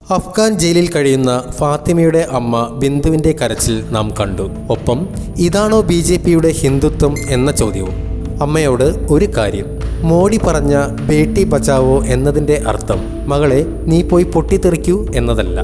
അഫ്ഗാൻ ജയിലിൽ കഴിയുന്ന ഫാത്തിമയുടെ അമ്മ ബിന്ദുവിന്റെ കരച്ചിൽ നാം കണ്ടു ഒപ്പം ഇതാണോ ബി ജെ പിയുടെ ഹിന്ദുത്വം എന്ന ചോദ്യവും അമ്മയോട് ഒരു കാര്യം മോഡി പറഞ്ഞ ബേട്ടി ബച്ചാവോ എന്നതിൻ്റെ അർത്ഥം മകളെ നീ പോയി പൊട്ടിത്തെറിക്കൂ എന്നതല്ല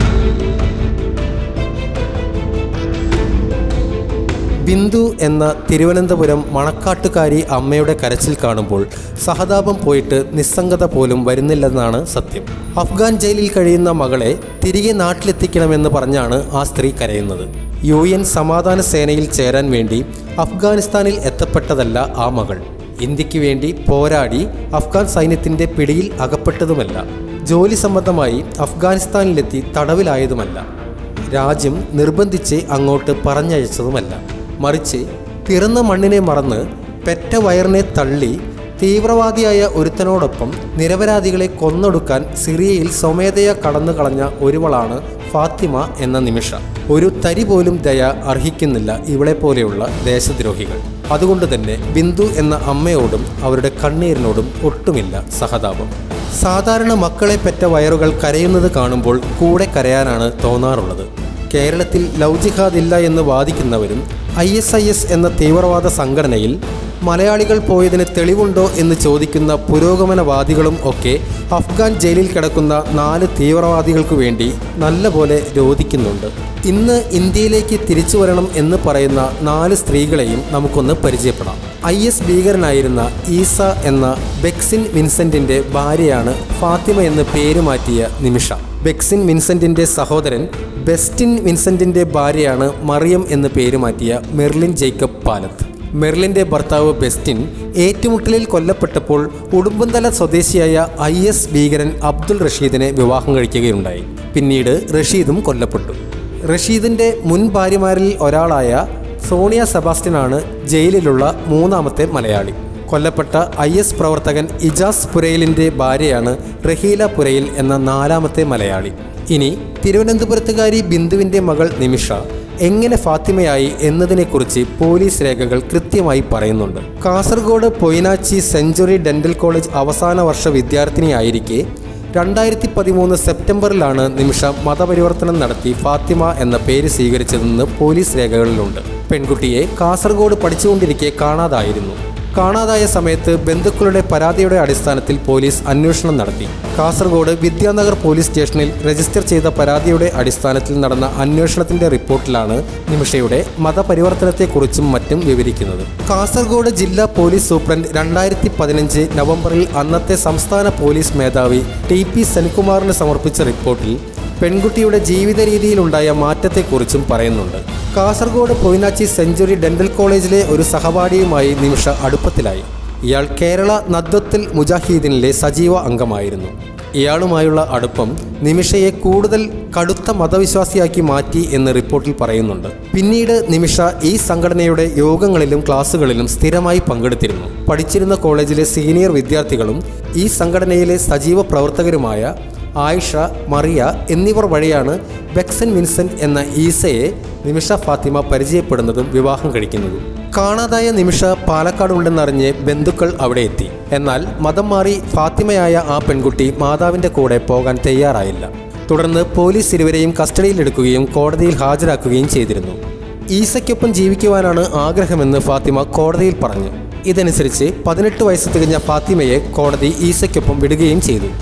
ബിന്ദു എന്ന തിരുവനന്തപുരം മണക്കാട്ടുകാരി അമ്മയുടെ കരച്ചിൽ കാണുമ്പോൾ സഹതാപം പോയിട്ട് നിസ്സംഗത പോലും വരുന്നില്ലെന്നാണ് സത്യം അഫ്ഗാൻ ജയിലിൽ കഴിയുന്ന മകളെ തിരികെ നാട്ടിലെത്തിക്കണമെന്ന് പറഞ്ഞാണ് ആ സ്ത്രീ കരയുന്നത് യു എൻ സമാധാന സേനയിൽ ചേരാൻ വേണ്ടി അഫ്ഗാനിസ്ഥാനിൽ എത്തപ്പെട്ടതല്ല ആ മകൾ ഇന്ത്യക്ക് വേണ്ടി പോരാടി അഫ്ഗാൻ സൈന്യത്തിൻ്റെ പിടിയിൽ അകപ്പെട്ടതുമല്ല ജോലി സംബന്ധമായി അഫ്ഗാനിസ്ഥാനിലെത്തി തടവിലായതുമല്ല രാജ്യം നിർബന്ധിച്ച് അങ്ങോട്ട് പറഞ്ഞയച്ചതുമല്ല മറിച്ച് പിറന്ന മണ്ണിനെ മറന്ന് പെറ്റ വയറിനെ തള്ളി തീവ്രവാദിയായ ഒരുത്തനോടൊപ്പം നിരപരാധികളെ കൊന്നൊടുക്കാൻ സിറിയയിൽ സ്വമേധയാ കടന്നു കളഞ്ഞ ഒരുവളാണ് ഫാത്തിമ എന്ന നിമിഷ ഒരു തരി പോലും ദയ അർഹിക്കുന്നില്ല ഇവളെ പോലെയുള്ള ദേശദ്രോഹികൾ അതുകൊണ്ട് തന്നെ ബിന്ദു എന്ന അമ്മയോടും അവരുടെ കണ്ണീരിനോടും ഒട്ടുമില്ല സഹതാപം സാധാരണ മക്കളെ പെറ്റ വയറുകൾ കരയുന്നത് കാണുമ്പോൾ കൂടെ കരയാനാണ് തോന്നാറുള്ളത് കേരളത്തിൽ ലവ് ജിഹാദ് ഇല്ല എന്ന് വാദിക്കുന്നവരും ഐ എസ് ഐ എസ് എന്ന തീവ്രവാദ സംഘടനയിൽ മലയാളികൾ പോയതിന് തെളിവുണ്ടോ എന്ന് ചോദിക്കുന്ന പുരോഗമനവാദികളും ഒക്കെ അഫ്ഗാൻ ജയിലിൽ കിടക്കുന്ന നാല് തീവ്രവാദികൾക്കു വേണ്ടി നല്ലപോലെ രോധിക്കുന്നുണ്ട് ഇന്ന് ഇന്ത്യയിലേക്ക് തിരിച്ചു വരണം എന്ന് പറയുന്ന നാല് സ്ത്രീകളെയും നമുക്കൊന്ന് പരിചയപ്പെടാം ഐ എസ് ഭീകരനായിരുന്ന ഈസ എന്ന ബെക്സിൻ വിൻസെന്റിന്റെ ഭാര്യയാണ് ഫാത്തിമ എന്ന് പേര് മാറ്റിയ നിമിഷ ബെക്സിൻ വിൻസെന്റിന്റെ സഹോദരൻ ബെസ്റ്റിൻ വിൻസെന്റിന്റെ ഭാര്യയാണ് മറിയം എന്ന് പേര് മാറ്റിയ മെർലിൻ ജേക്കബ് പാലത്ത് മെർലിന്റെ ഭർത്താവ് ബെസ്റ്റിൻ ഏറ്റുമുട്ടലിൽ കൊല്ലപ്പെട്ടപ്പോൾ ഉടുമ്പന്തല സ്വദേശിയായ ഐ എസ് ഭീകരൻ അബ്ദുൾ റഷീദിനെ വിവാഹം കഴിക്കുകയുണ്ടായി പിന്നീട് റഷീദും കൊല്ലപ്പെട്ടു റഷീദിന്റെ മുൻ ഭാര്യമാരിൽ ഒരാളായ സോണിയ സെബാസ്റ്റ്യനാണ് ജയിലിലുള്ള മൂന്നാമത്തെ മലയാളി കൊല്ലപ്പെട്ട ഐ എസ് പ്രവർത്തകൻ ഇജാസ് പുരയിലിൻ്റെ ഭാര്യയാണ് റഹീല പുരയിൽ എന്ന നാലാമത്തെ മലയാളി ഇനി തിരുവനന്തപുരത്തുകാരി ബിന്ദുവിൻ്റെ മകൾ നിമിഷ എങ്ങനെ ഫാത്തിമയായി എന്നതിനെക്കുറിച്ച് പോലീസ് രേഖകൾ കൃത്യമായി പറയുന്നുണ്ട് Kasargod Poinachi century dental college അവസാന വർഷ വിദ്യാർത്ഥിനിയായിരിക്കെ രണ്ടായിരത്തി പതിമൂന്ന് സെപ്റ്റംബറിലാണ് നിമിഷ മതപരിവർത്തനം നടത്തി ഫാത്തിമ എന്ന പേര് സ്വീകരിച്ചതെന്ന് പോലീസ് രേഖകളിലുണ്ട് പെൺകുട്ടിയെ കാസർഗോഡ് പഠിച്ചുകൊണ്ടിരിക്കെ കാണാതായിരുന്നു കാണാതായ സമയത്ത് ബന്ധുക്കളുടെ പരാതിയുടെ അടിസ്ഥാനത്തിൽ പോലീസ് അന്വേഷണം നടത്തി കാസർഗോഡ് വിദ്യാനഗർ പോലീസ് സ്റ്റേഷനിൽ രജിസ്റ്റർ ചെയ്ത പരാതിയുടെ അടിസ്ഥാനത്തിൽ നടന്ന അന്വേഷണത്തിന്റെ റിപ്പോർട്ടിലാണ് നിമിഷയുടെ മതപരിവർത്തനത്തെക്കുറിച്ചും മറ്റും വിവരിക്കുന്നത് കാസർഗോഡ് ജില്ലാ പോലീസ് സൂപ്രണ്ട് രണ്ടായിരത്തി പതിനഞ്ച് നവംബറിൽ അന്നത്തെ സംസ്ഥാന പോലീസ് മേധാവി ടി പി സെൻകുമാറിന് സമർപ്പിച്ച റിപ്പോർട്ടിൽ പെൺകുട്ടിയുടെ ജീവിത രീതിയിലുണ്ടായ മാറ്റത്തെക്കുറിച്ചും പറയുന്നുണ്ട് കാസർഗോഡ് പൊയിനാച്ചി സെഞ്ചുറി ഡെന്റൽ കോളേജിലെ ഒരു സഹപാഠിയുമായി നിമിഷ അടുപ്പത്തിലായി ഇയാൾ കേരള നദ്വത്തുൽ മുജാഹിദീനിലെ സജീവ അംഗമായിരുന്നു ഇയാളുമായുള്ള അടുപ്പം നിമിഷയെ കൂടുതൽ കടുത്ത മതവിശ്വാസിയാക്കി മാറ്റി എന്ന് റിപ്പോർട്ടിൽ പറയുന്നുണ്ട് പിന്നീട് നിമിഷ ഈ സംഘടനയുടെ യോഗങ്ങളിലും ക്ലാസ്സുകളിലും സ്ഥിരമായി പങ്കെടുത്തിരുന്നു പഠിച്ചിരുന്ന കോളേജിലെ സീനിയർ വിദ്യാർത്ഥികളും ഈ സംഘടനയിലെ സജീവ പ്രവർത്തകരുമായ ആയിഷ മറിയ എന്നിവർ വഴിയാണ് ബെക്സൻ വിൻസെന്റ് എന്ന ഈസയെ നിമിഷ ഫാത്തിമ പരിചയപ്പെടുന്നതും വിവാഹം കഴിക്കുന്നതും കാണാതായ നിമിഷ പാലക്കാട് ഉണ്ടെന്നറിഞ്ഞ് ബന്ധുക്കൾ അവിടെ എത്തി എന്നാൽ മതം മാറി ഫാത്തിമയായ ആ പെൺകുട്ടി മാതാവിൻ്റെ കൂടെ പോകാൻ തയ്യാറായില്ല തുടർന്ന് പോലീസ് ഇരുവരെയും കസ്റ്റഡിയിലെടുക്കുകയും കോടതിയിൽ ഹാജരാക്കുകയും ചെയ്തിരുന്നു ഈസയ്ക്കൊപ്പം ജീവിക്കുവാനാണ് ആഗ്രഹമെന്ന് ഫാത്തിമ കോടതിയിൽ പറഞ്ഞു ഇതനുസരിച്ച് പതിനെട്ട് വയസ്സ് തികഞ്ഞ ഫാത്തിമയെ കോടതി ഈസയ്ക്കൊപ്പം വിടുകയും ചെയ്തു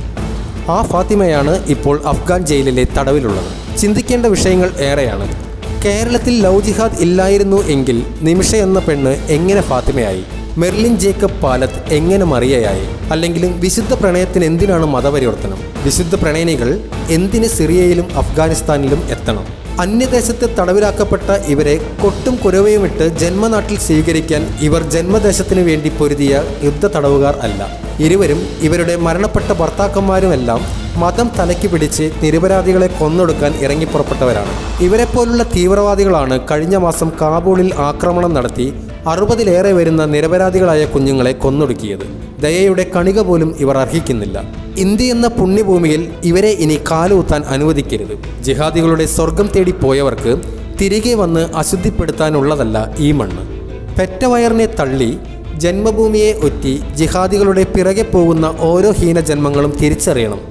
ആ ഫാത്തിമയാണ് ഇപ്പോൾ അഫ്ഗാൻ ജയിലിലെ തടവിലുള്ളത് ചിന്തിക്കേണ്ട വിഷയങ്ങൾ ഏറെയാണ് കേരളത്തിൽ ലവ് ജിഹാദ് ഇല്ലായിരുന്നു എങ്കിൽ നിമിഷ എന്ന പെണ്ണ് എങ്ങനെ ഫാത്തിമയായി മെർലിൻ ജേക്കബ് പാലത്ത് എങ്ങനെ മറിയയായി അല്ലെങ്കിലും വിശുദ്ധ പ്രണയത്തിന് എന്തിനാണ് മതപരിവർത്തനം വിശുദ്ധ പ്രണയിനികൾ എന്തിന് സിറിയയിലും അഫ്ഗാനിസ്ഥാനിലും എത്തണം അന്യദേശത്ത് തടവിലാക്കപ്പെട്ട ഇവരെ കൊട്ടും കുരവയുമിട്ട് ജന്മനാട്ടിൽ സ്വീകരിക്കാൻ ഇവർ ജന്മദേശത്തിനു വേണ്ടി പൊരുതിയ യുദ്ധ തടവുകാർ അല്ല ഇരുവരും ഇവരുടെ മരണപ്പെട്ട ഭർത്താക്കന്മാരുമെല്ലാം മതം തലയ്ക്ക് പിടിച്ച് നിരപരാധികളെ കൊന്നൊടുക്കാൻ ഇറങ്ങിപ്പുറപ്പെട്ടവരാണ് ഇവരെപ്പോലുള്ള തീവ്രവാദികളാണ് കഴിഞ്ഞ മാസം കാബൂളിൽ ആക്രമണം നടത്തി അറുപതിലേറെ വരുന്ന നിരപരാധികളായ കുഞ്ഞുങ്ങളെ കൊന്നൊടുക്കിയത് ദയയുടെ കണിക പോലും ഇവർ അർഹിക്കുന്നില്ല ഇന്ത്യ എന്ന പുണ്യഭൂമിയിൽ ഇവരെ ഇനി കാലൂത്താൻ അനുവദിക്കരുത് ജിഹാദികളുടെ സ്വർഗം തേടി പോയവർക്ക് തിരികെ വന്ന് അശുദ്ധിപ്പെടുത്താനുള്ളതല്ല ഈ മണ്ണ് പെറ്റവയറിനെ തള്ളി ജന്മഭൂമിയെ ഒറ്റി ജിഹാദികളുടെ പിറകെ പോകുന്ന ഓരോ ഹീനജന്മങ്ങളും തിരിച്ചറിയണം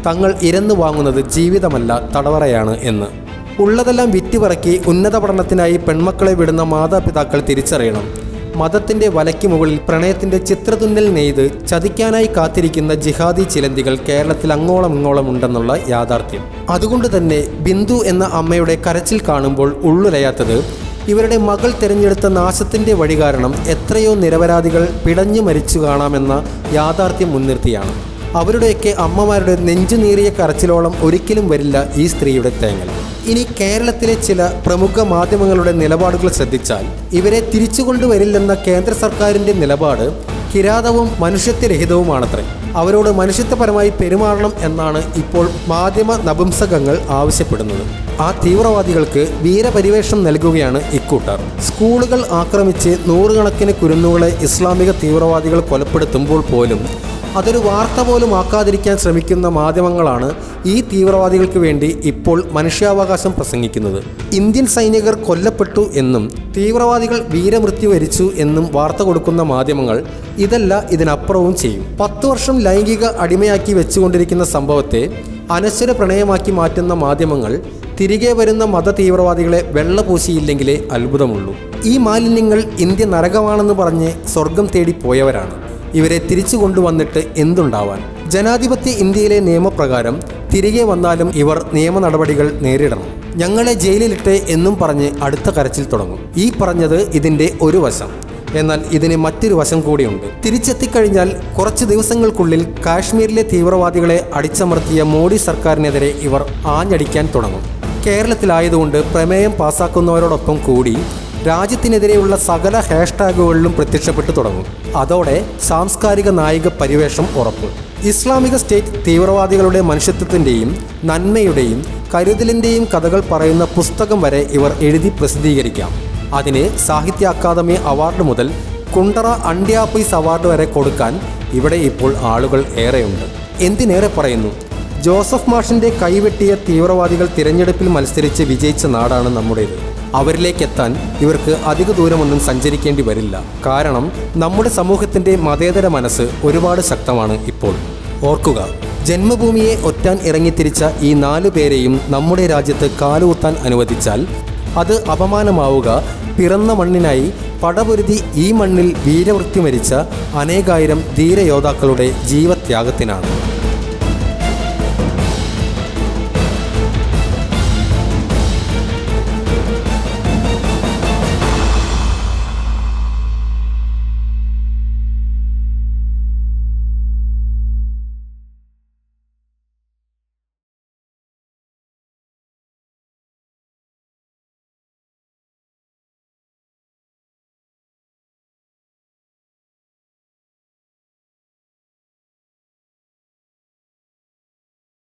തങ്ങൾ ഇരന്നു വാങ്ങുന്നത് ജീവിതമല്ല തടവറയാണ് എന്ന് ഉള്ളതെല്ലാം വിറ്റുപറക്കി ഉന്നത പഠനത്തിനായി പെൺമക്കളെ വിടുന്ന മാതാപിതാക്കൾ തിരിച്ചറിയണം മതത്തിന്റെ വലയ്ക്ക് മുകളിൽ പ്രണയത്തിന്റെ ചിത്രതുന്നൽ നെയ്ത് ചതിക്കാനായി കാത്തിരിക്കുന്ന ജിഹാദി ചിലന്തികൾ കേരളത്തിൽ അങ്ങോളം ഇങ്ങോളം ഉണ്ടെന്നുള്ള യാഥാർത്ഥ്യം അതുകൊണ്ട് തന്നെ ബിന്ദു എന്ന അമ്മയുടെ കരച്ചിൽ കാണുമ്പോൾ ഉള്ളുലയാത്തത് ഇവരുടെ മകൾ തിരഞ്ഞെടുത്ത നാശത്തിന്റെ വഴി കാരണം എത്രയോ നിരപരാധികൾ പിടഞ്ഞു മരിച്ചു കാണാമെന്ന യാഥാർത്ഥ്യം മുൻനിർത്തിയാണ് അവരുടെയൊക്കെ അമ്മമാരുടെ നെഞ്ചുനീറിയ കരച്ചിലോളം ഒരിക്കലും വരില്ല ഈ സ്ത്രീയുടെ തേങ്ങൽ ഇനി കേരളത്തിലെ ചില പ്രമുഖ മാധ്യമങ്ങളുടെ നിലപാടുകൾ ശ്രദ്ധിച്ചാൽ ഇവരെ തിരിച്ചു കൊണ്ടുവരില്ലെന്ന കേന്ദ്ര സർക്കാരിൻ്റെ നിലപാട് കിരാതവും മനുഷ്യത്വരഹിതവുമാണത്രേ അവരോട് മനുഷ്യത്വപരമായി പെരുമാറണം എന്നാണ് ഇപ്പോൾ മാധ്യമ നപുംസകങ്ങൾ ആവശ്യപ്പെടുന്നത് ആ തീവ്രവാദികൾക്ക് വീരപരിവേഷം നൽകുകയാണ് ഇക്കൂട്ടർ സ്കൂളുകൾ ആക്രമിച്ച് നൂറുകണക്കിന് കുരുന്നുകളെ ഇസ്ലാമിക തീവ്രവാദികൾ കൊലപ്പെടുത്തുമ്പോൾ പോലും അതൊരു വാർത്ത പോലും ആക്കാതിരിക്കാൻ ശ്രമിക്കുന്ന മാധ്യമങ്ങളാണ് ഈ തീവ്രവാദികൾക്ക് വേണ്ടി ഇപ്പോൾ മനുഷ്യാവകാശം പ്രസംഗിക്കുന്നത് ഇന്ത്യൻ സൈനികർ കൊല്ലപ്പെട്ടു എന്നും തീവ്രവാദികൾ വീരമൃത്യു വരിച്ചു എന്നും വാർത്ത കൊടുക്കുന്ന മാധ്യമങ്ങൾ ഇതല്ല ഇതിനപ്പുറവും ചെയ്യും പത്തു വർഷം ലൈംഗിക അടിമയാക്കി വെച്ചുകൊണ്ടിരിക്കുന്ന സംഭവത്തെ അനശ്വര പ്രണയമാക്കി മാറ്റുന്ന മാധ്യമങ്ങൾ തിരികെ വരുന്ന മത തീവ്രവാദികളെ വെള്ളപൂശിയില്ലെങ്കിലേ അത്ഭുതമുള്ളൂ ഈ മാലിന്യങ്ങൾ ഇന്ത്യ നരകമാണെന്ന് പറഞ്ഞ് സ്വർഗം തേടി പോയവരാണ് ഇവരെ തിരിച്ചു കൊണ്ടുവന്നിട്ട് എന്തുണ്ടാവാൻ ജനാധിപത്യ ഇന്ത്യയിലെ നിയമപ്രകാരം തിരികെ വന്നാലും ഇവർ നിയമ നടപടികൾ നേരിടണം ഞങ്ങളെ ജയിലിലിട്ട് എന്നും പറഞ്ഞ് അടുത്ത കരച്ചിൽ തുടങ്ങും ഈ പറഞ്ഞത് ഇതിൻ്റെ ഒരു വശം എന്നാൽ ഇതിന് മറ്റൊരു വശം കൂടിയുണ്ട് തിരിച്ചെത്തിക്കഴിഞ്ഞാൽ കുറച്ച് ദിവസങ്ങൾക്കുള്ളിൽ കാശ്മീരിലെ തീവ്രവാദികളെ അടിച്ചമർത്തിയ മോഡി സർക്കാരിനെതിരെ ഇവർ ആഞ്ഞടിക്കാൻ തുടങ്ങും കേരളത്തിലായതുകൊണ്ട് പ്രമേയം പാസാക്കുന്നവരോടൊപ്പം കൂടി രാജ്യത്തിനെതിരെയുള്ള സകല ഹാഷ്ടാഗുകളിലും പ്രത്യക്ഷപ്പെട്ടു തുടങ്ങും അതോടെ സാംസ്കാരിക നായിക പരിവേഷം ഉറപ്പ് ഇസ്ലാമിക സ്റ്റേറ്റ് തീവ്രവാദികളുടെ മനുഷ്യത്വത്തിൻ്റെയും നന്മയുടെയും കരുതലിൻ്റെയും കഥകൾ പറയുന്ന പുസ്തകം വരെ ഇവർ എഴുതി പ്രസിദ്ധീകരിക്കാം അതിന് സാഹിത്യ അക്കാദമി അവാർഡ് മുതൽ കുണ്ടറ അണ്ട്യാപ്പീസ് അവാർഡ് വരെ കൊടുക്കാൻ ഇവിടെ ഇപ്പോൾ ആളുകൾ ഏറെയുണ്ട് എന്തിനേറെ പറയുന്നു ജോസഫ് മാഷിന്റെ കൈവെട്ടിയ തീവ്രവാദികൾ തിരഞ്ഞെടുപ്പിൽ മത്സരിച്ച് വിജയിച്ച നാടാണ് നമ്മുടേത് അവരിലേക്കെത്താൻ ഇവർക്ക് അധിക ദൂരമൊന്നും സഞ്ചരിക്കേണ്ടി വരില്ല കാരണം നമ്മുടെ സമൂഹത്തിന്റെ മതേതര മനസ്സ് ഒരുപാട് ശക്തമാണ് ഇപ്പോൾ ഓർക്കുക ജന്മഭൂമിയെ ഒറ്റാൻ ഇറങ്ങിത്തിരിച്ച ഈ നാലു പേരെയും നമ്മുടെ രാജ്യത്ത് കാലുകുത്താൻ അനുവദിച്ചാൽ അത് അപമാനമാവുക പിറന്ന മണ്ണിനായി പടപൊരുതി ഈ മണ്ണിൽ വീരവൃത്തി മരിച്ച അനേകായിരം ധീരയോദ്ധാക്കളുടെ ജീവത്യാഗത്തിനാണ്